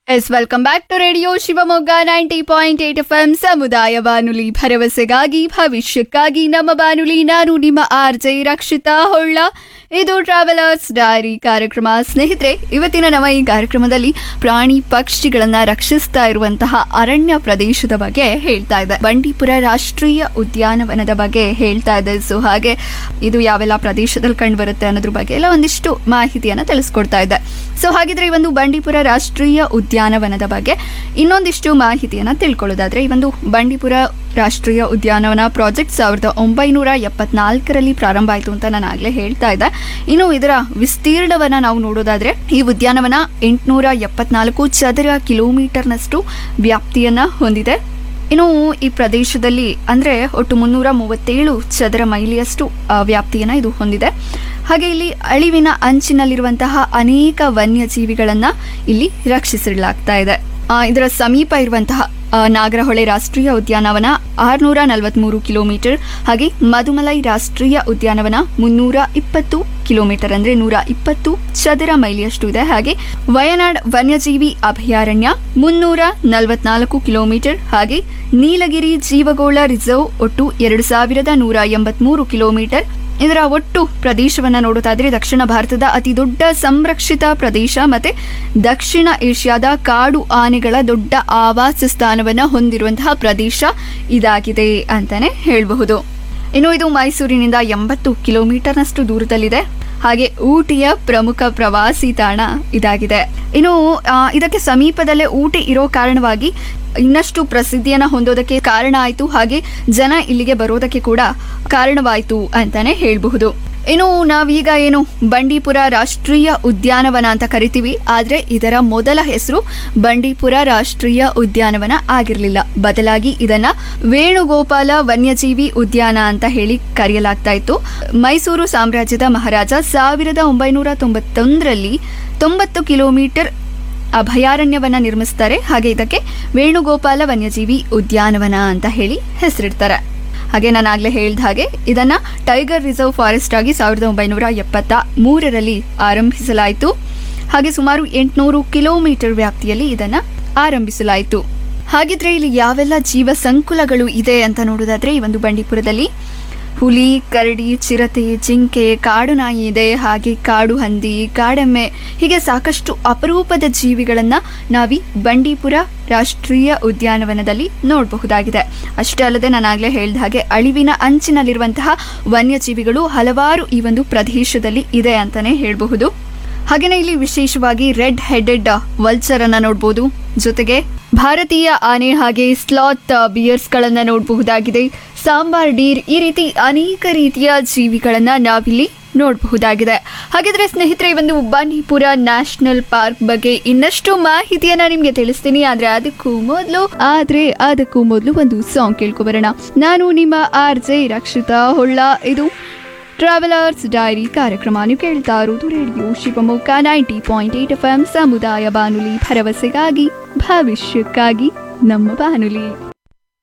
S welcome back to radio Shivamogga ninety point eight F M ಸಮುದಾಯ ಬಾನುಲಿ ಭರವಸೆಗಾಗಿ ಭವಿಷ್ಯಕ್ಕಾಗಿ ನಮ್ಮ ಬಾನುಲಿ ನಾನು ನಿಮ್ಮ ಆರ್ ಜೆ ರಕ್ಷಿತಾ ಹೊಳ್ಳ ಇದು ಟ್ರಾವೆಲರ್ಸ್ ಡೈರಿ ಕಾರ್ಯಕ್ರಮ ಸ್ನೇಹಿತರೆ ಇವತ್ತಿನ ನಮ್ಮ ಈ ಕಾರ್ಯಕ್ರಮದಲ್ಲಿ ಪ್ರಾಣಿ ಪಕ್ಷಿಗಳನ್ನ ರಕ್ಷಿಸ್ತಾ ಇರುವಂತಹ ಅರಣ್ಯ ಪ್ರದೇಶದ ಬಗ್ಗೆ ಹೇಳ್ತಾ ಇದೆ ಬಂಡೀಪುರ ರಾಷ್ಟ್ರೀಯ ಉದ್ಯಾನವನದ ಬಗ್ಗೆ ಹೇಳ್ತಾ ಇದೆ ಸೊ ಹಾಗೆ ಇದು ಯಾವೆಲ್ಲ ಪ್ರದೇಶದಲ್ಲಿ ಕಂಡು ಬರುತ್ತೆ ಅನ್ನೋದ್ರ ಬಗ್ಗೆ ಎಲ್ಲ ಒಂದಿಷ್ಟು ಮಾಹಿತಿಯನ್ನ ತಿಳಿಸ್ಕೊಡ್ತಾ ಇದೆ ಸೊ ಹಾಗಿದ್ರೆ ಈ ಒಂದು ಬಂಡೀಪುರ ರಾಷ್ಟ್ರೀಯ ಉದ್ಯಾನವನದ ಬಗ್ಗೆ ಇನ್ನೊಂದಿಷ್ಟು ಮಾಹಿತಿಯನ್ನ ತಿಳ್ಕೊಳ್ಳೋದಾದ್ರೆ ಈ ಒಂದು ಬಂಡೀಪುರ ರಾಷ್ಟ್ರೀಯ ಉದ್ಯಾನವನ ಪ್ರಾಜೆಕ್ಟ್ ಸಾವಿರದ ಒಂಬೈನೂರ ಎಪ್ಪತ್ನಾಲ್ಕರಲ್ಲಿ ಪ್ರಾರಂಭ ಆಯಿತು ಅಂತ ನಾನು ಆಗ್ಲೇ ಹೇಳ್ತಾ ಇದ್ದೆ ಇನ್ನು ಇದರ ವಿಸ್ತೀರ್ಣವನ್ನ ನಾವು ನೋಡೋದಾದ್ರೆ ಈ ಉದ್ಯಾನವನ ಎಂಟುನೂರ ಎಪ್ಪತ್ನಾಲ್ಕು ಚದರ ಕಿಲೋಮೀಟರ್ನಷ್ಟು ವ್ಯಾಪ್ತಿಯನ್ನ ಹೊಂದಿದೆ ಇನ್ನು ಈ ಪ್ರದೇಶದಲ್ಲಿ ಅಂದ್ರೆ ಒಟ್ಟು ಮುನ್ನೂರ ಮೂವತ್ತೇಳು ಚದರ ಮೈಲಿಯಷ್ಟು ಆ, ವ್ಯಾಪ್ತಿಯನ್ನ ಇದು ಹೊಂದಿದೆ ಹಾಗೆ ಇಲ್ಲಿ ಅಳಿವಿನ ಅಂಚಿನಲ್ಲಿರುವಂತಹ ಅನೇಕ ವನ್ಯಜೀವಿಗಳನ್ನ ಇಲ್ಲಿ ರಕ್ಷಿಸಲಾಗ್ತಾ ಇದೆ ಆ, ಇದರ ಸಮೀಪ ಇರುವಂತಹ ಆ, ನಾಗರಹೊಳೆ ರಾಷ್ಟ್ರೀಯ ಉದ್ಯಾನವನ ಆರುನೂರ ನಲವತ್ಮೂರು ಕಿಲೋಮೀಟರ್ ಹಾಗೆ ಮಧುಮಲೈ ರಾಷ್ಟ್ರೀಯ ಉದ್ಯಾನವನ ಮುನ್ನೂರ ಇಪ್ಪತ್ತು ಕಿಲೋಮೀಟರ್ ಅಂದ್ರೆ ನೂರ ಇಪ್ಪತ್ತು ಚದರ ಮೈಲಿಯಷ್ಟು ಇದೆ ಹಾಗೆ ವಯನಾಡ್ ವನ್ಯಜೀವಿ ಅಭಯಾರಣ್ಯ ಮುನ್ನೂರ ನಲವತ್ನಾಲ್ಕು ಕಿಲೋಮೀಟರ್ ಹಾಗೆ ನೀಲಗಿರಿ ಜೀವಗೋಳ ರಿಸರ್ವ್ ಒಟ್ಟು ಎರಡು ಸಾವಿರದ ನೂರ ಎಂಬತ್ಮೂರು ಕಿಲೋಮೀಟರ್ ಇದರ ಒಟ್ಟು ಪ್ರದೇಶವನ್ನ ನೋಡೋದಾದ್ರೆ ದಕ್ಷಿಣ ಭಾರತದ ಅತಿ ದೊಡ್ಡ ಸಂರಕ್ಷಿತ ಪ್ರದೇಶ ಮತ್ತೆ ದಕ್ಷಿಣ ಏಷ್ಯಾದ ಕಾಡು ಆನೆಗಳ ದೊಡ್ಡ ಆವಾಸ ಸ್ಥಾನವನ್ನ ಹೊಂದಿರುವಂತಹ ಪ್ರದೇಶ ಇದಾಗಿದೆ ಅಂತಾನೆ ಹೇಳಬಹುದು ಇನ್ನು ಇದು ಮೈಸೂರಿನಿಂದ ಎಂಬತ್ತು ಕಿಲೋಮೀಟರ್ನಷ್ಟು ದೂರದಲ್ಲಿದೆ ಹಾಗೆ ಊಟಿಯ ಪ್ರಮುಖ ಪ್ರವಾಸಿ ತಾಣ ಇದಾಗಿದೆ ಇನ್ನು ಆ, ಇದಕ್ಕೆ ಸಮೀಪದಲ್ಲೇ ಊಟಿ ಇರೋ ಕಾರಣವಾಗಿ ಇನ್ನಷ್ಟು ಪ್ರಸಿದ್ಧಿಯನ್ನ ಹೊಂದೋದಕ್ಕೆ ಕಾರಣ ಆಯಿತು ಹಾಗೆ ಜನ ಇಲ್ಲಿಗೆ ಬರೋದಕ್ಕೆ ಕೂಡ ಕಾರಣವಾಯಿತು ಅಂತಾನೆ ಹೇಳಬಹುದು ಇನ್ನು ನಾವೀಗ ಏನು ಬಂಡೀಪುರ ರಾಷ್ಟ್ರೀಯ ಉದ್ಯಾನವನ ಅಂತ ಕರಿತೀವಿ ಆದ್ರೆ ಇದರ ಮೊದಲ ಹೆಸರು ಬಂಡೀಪುರ ರಾಷ್ಟ್ರೀಯ ಉದ್ಯಾನವನ ಆಗಿರಲಿಲ್ಲ ಬದಲಾಗಿ ಇದನ್ನ ವೇಣುಗೋಪಾಲ ವನ್ಯಜೀವಿ ಉದ್ಯಾನ ಅಂತ ಹೇಳಿ ಕರೆಯಲಾಗ್ತಾ ಇತ್ತು ಮೈಸೂರು ಸಾಮ್ರಾಜ್ಯದ ಮಹಾರಾಜ ಸಾವಿರದ ಒಂಬೈನೂರ ತೊಂಬತ್ತೊಂದರಲ್ಲಿ ತೊಂಬತ್ತು ಕಿಲೋಮೀಟರ್ ಅಭಯಾರಣ್ಯವನ್ನ ನಿರ್ಮಿಸ್ತಾರೆ ಹಾಗೆ ಇದಕ್ಕೆ ವೇಣುಗೋಪಾಲ ವನ್ಯಜೀವಿ ಉದ್ಯಾನವನ ಅಂತ ಹೇಳಿ ಹೆಸರಿಡ್ತಾರೆ ಹಾಗೆ ನಾನು ಆಗ್ಲೇ ಹೇಳ್ದ ಹಾಗೆ ಇದನ್ನ ಟೈಗರ್ ರಿಸರ್ವ್ ಫಾರೆಸ್ಟ್ ಆಗಿ ಸಾವಿರದ ಒಂಬೈನೂರ ಎಪ್ಪತ್ತ ಮೂರರಲ್ಲಿ ಆರಂಭಿಸಲಾಯಿತು ಹಾಗೆ ಸುಮಾರು ಎಂಟುನೂರು ಕಿಲೋಮೀಟರ್ ವ್ಯಾಪ್ತಿಯಲ್ಲಿ ಇದನ್ನ ಆರಂಭಿಸಲಾಯಿತು ಹಾಗಿದ್ರೆ ಇಲ್ಲಿ ಯಾವೆಲ್ಲ ಜೀವ ಸಂಕುಲಗಳು ಇದೆ ಅಂತ ನೋಡೋದಾದ್ರೆ ಈ ಒಂದು ಬಂಡೀಪುರದಲ್ಲಿ ಹುಲಿ ಕರಡಿ ಚಿರತೆ ಜಿಂಕೆ ಕಾಡು ನಾಯಿ ಇದೆ ಹಾಗೆ ಕಾಡು ಹಂದಿ ಕಾಡೆಮ್ಮೆ ಹೀಗೆ ಸಾಕಷ್ಟು ಅಪರೂಪದ ಜೀವಿಗಳನ್ನ ನಾವಿ ಬಂಡೀಪುರ ರಾಷ್ಟ್ರೀಯ ಉದ್ಯಾನವನದಲ್ಲಿ ನೋಡಬಹುದಾಗಿದೆ ಅಷ್ಟೇ ಅಲ್ಲದೆ ನಾನು ಆಗ್ಲೇ ಹೇಳಿದ ಹಾಗೆ ಅಳಿವಿನ ಅಂಚಿನಲ್ಲಿರುವಂತಹ ವನ್ಯಜೀವಿಗಳು ಹಲವಾರು ಈ ಒಂದು ಪ್ರದೇಶದಲ್ಲಿ ಇದೆ ಅಂತಾನೆ ಹೇಳಬಹುದು ಹಾಗೇನೆ ಇಲ್ಲಿ ವಿಶೇಷವಾಗಿ ರೆಡ್ ಹೆಡೆಡ್ ವಲ್ಚರ್ ಅನ್ನ ನೋಡಬಹುದು ಜೊತೆಗೆ ಭಾರತೀಯ ಆನೆ ಹಾಗೆ ಸ್ಲಾತ್ ಬಿಯರ್ಸ್ ಗಳನ್ನ ನೋಡಬಹುದಾಗಿದೆ ಸಾಂಬಾರ್ ಡೀರ್ ಈ ರೀತಿ ಅನೇಕ ರೀತಿಯ ಜೀವಿಗಳನ್ನ ನಾವಿಲ್ಲಿ ನೋಡಬಹುದಾಗಿದೆ ಹಾಗಿದ್ರೆ ಸ್ನೇಹಿತರೆ ಈ ಒಂದು ಬಂಡೀಪುರ ನ್ಯಾಷನಲ್ ಪಾರ್ಕ್ ಬಗ್ಗೆ ಇನ್ನಷ್ಟು ಮಾಹಿತಿಯನ್ನ ನಿಮ್ಗೆ ತಿಳಿಸ್ತೀನಿ ಆದ್ರೆ ಅದಕ್ಕೂ ಮೊದಲು ಆದ್ರೆ ಅದಕ್ಕೂ ಮೊದಲು ಒಂದು ಸಾಂಗ್ ಕೇಳ್ಕೊಬರೋಣ ನಾನು ನಿಮ್ಮ ಆರ್ ಜೆ ರಕ್ಷಿತಾ ಹೊಳ್ಳ ಇದು ಟ್ರಾವೆಲರ್ಸ್ ಡೈರಿ ಕಾರ್ಯಕ್ರಮ ನೀವು ಕೇಳ್ತಾ ಇರೋದು radio Shivamogga ninety point eight F M ಸಮುದಾಯ ಬಾನುಲಿ ಭರವಸೆಗಾಗಿ ಭವಿಷ್ಯಕ್ಕಾಗಿ ನಮ್ಮ ಬಾನುಲಿ